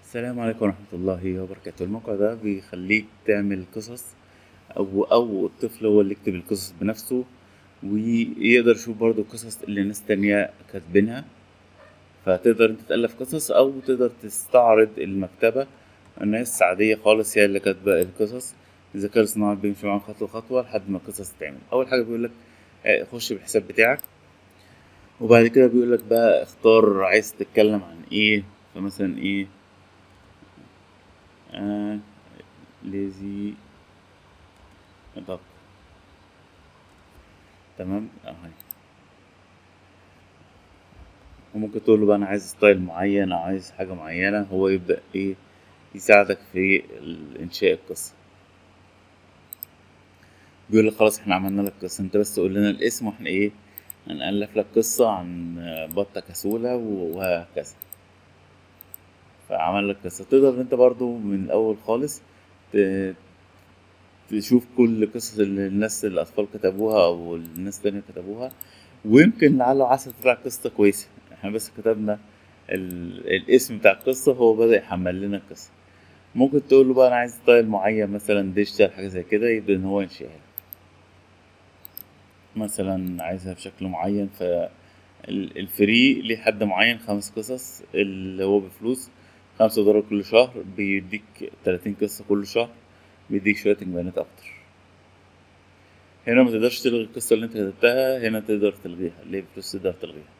السلام عليكم ورحمة الله وبركاته الموقع ده بيخليك تعمل قصص أو أو الطفل هو اللي يكتب القصص بنفسه ويقدر يشوف برضو القصص اللي ناس تانية كاتبينها فتقدر انت تألف قصص أو تقدر تستعرض المكتبة ناس عادية خالص هي اللي كاتبة القصص الذكاء الاصطناعي بيمشي معاك خطوة خطوة لحد ما القصص تتعمل أول حاجة بيقولك آه، خش بالحساب بتاعك وبعد كده بيقولك بقى اختار عايز تتكلم عن ايه فمثلا ايه آه ليزي دوك تمام اهي وممكن تقول له بقى انا عايز ستايل معين او عايز حاجة معينة هو يبدأ ايه يساعدك في ال- انشاء القصة بيقول لك خلاص احنا عملنا لك قصة انت بس قول لنا الاسم واحنا ايه هنألف لك قصة عن بطة كسولة وهكذا فعمل لك قصة تقدر انت برضو من الأول خالص ت- تشوف كل قصص اللي الناس الأطفال كتبوها أو الناس التانية كتبوها ويمكن لعل وعسى تطلع قصة كويسة احنا بس كتبنا ال... الاسم بتاع القصة هو بدأ يحمل لنا القصة ممكن تقول له بقى أنا عايز ستايل معين مثلا ديجيتال حاجة زي كده يبدأ إن هو ينشئها لك مثلا عايزها بشكل معين ف ال- الفري ليه حد معين خمس قصص اللي هو بفلوس خمسة دولار كل شهر بيديك تلاتين قصة كل شهر بيديك شوية بيانات أكتر هنا ما تقدرش تلغي القصة اللي انت كتبتها هنا تقدر تلغيها اللي هي بفلوس تقدر تلغيها